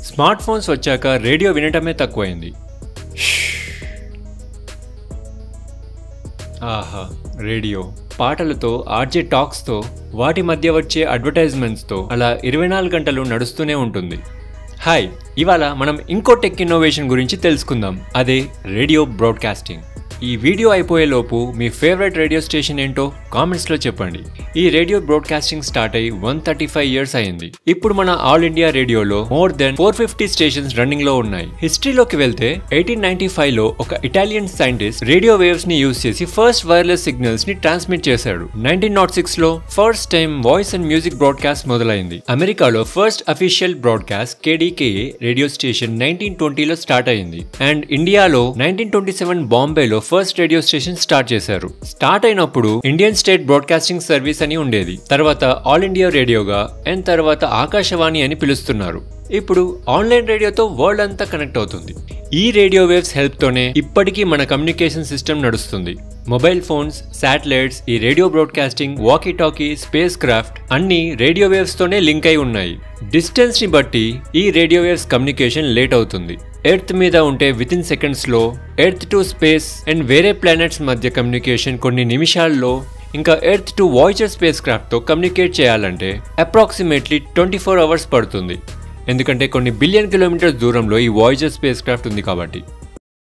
smart smartphones వచ్చాక radio వినటమే తక్కువైంది ఆహా రేడియో పాటలతో ఆర్జే టాక్స్తో వాటి మధ్య వచ్చే అడ్వర్టైజ్మెంట్స్తో అలా ఇరవై నాలుగు గంటలు నడుస్తూనే ఉంటుంది హాయ్ ఇవాళ మనం ఇంకో టెక్ ఇన్నోవేషన్ గురించి తెలుసుకుందాం అదే రేడియో బ్రాడ్కాస్టింగ్ ఈ వీడియో అయిపోయేలోపు మీ ఫేవరెట్ రేడియో స్టేషన్ ఏంటో కామెంట్స్లో చెప్పండి ఈ రేడియో బ్రాడ్కాస్టింగ్ స్టార్ట్ అయి వన్ థర్టీ ఫైవ్ ఇయర్స్ అయింది ఇప్పుడు మన ఆల్ ఇండియా రేడియోలో more than four fifty stations running లో ఉన్నాయి హిస్టరీలోకి వెళ్తే ఎయిటీన్ నైన్టీ ఫైవ్ లో ఒక ఇటాలియన్ సైంటిస్ట్ రేడియో వేవ్స్ ని యూజ్ చేసి ఫస్ట్ వైర్లెస్ సిగ్నల్స్ ని ట్రాన్స్మిట్ చేశాడు నైన్టీన్ నాట్ సిక్స్ లో first time voice and music broadcast మొదలైంది అమెరికాలో first official broadcast KDKA radio station nineteen ట్వంటీలో స్టార్ట్ అయింది అండ్ ఇండియాలో నైన్టీన్ ట్వంటీ సెవెన్ బాంబేలో ఫస్ట్ రేడియో స్టేషన్ స్టార్ట్ చేశారు స్టార్ట్ అయినప్పుడు ఇండియన్ స్టేట్ బ్రాడ్కాస్టింగ్ సర్వీస్ అని ఉండేది తర్వాత ఆల్ ఇండియా రేడియోగా అండ్ తర్వాత ఆకాశవాణి అని పిలుస్తున్నారు ఇప్పుడు ఆన్లైన్ రేడియోతో వరల్డ్ అంతా కనెక్ట్ అవుతుంది ఈ రేడియో వేవ్స్ హెల్ప్ తోనే ఇప్పటికీ మన కమ్యూనికేషన్ సిస్టమ్ నడుస్తుంది మొబైల్ ఫోన్స్ శాటిలైట్స్ ఈ radio broadcasting walkie talkie spacecraft అన్ని రేడియో వేవ్స్ తోనే లింక్ అయి ఉన్నాయి డిస్టెన్స్ ని బట్టి ఈ రేడియో వేవ్స్ కమ్యూనికేషన్ లేట్ అవుతుంది ఎర్త్ మీద ఉంటే విత్ ఇన్ సెకండ్స్ లో ఎర్త్ టు స్పేస్ అండ్ వేరే ప్లానెట్స్ మధ్య కమ్యూనికేషన్ కొన్ని నిమిషాల్లో ఇంకా ఎర్త్ టు వాయిచర్ స్పేస్ క్రాఫ్ట్తో కమ్యూనికేట్ చేయాలంటే అప్రాక్సిమేట్లీ ట్వంటీ ఫోర్ అవర్స్ పడుతుంది ఎందుకంటే కొన్ని బిలియన్ కిలోమీటర్స్ దూరంలో ఈ వాయిజర్ స్పేస్ క్రాఫ్ట్ ఉంది కాబట్టి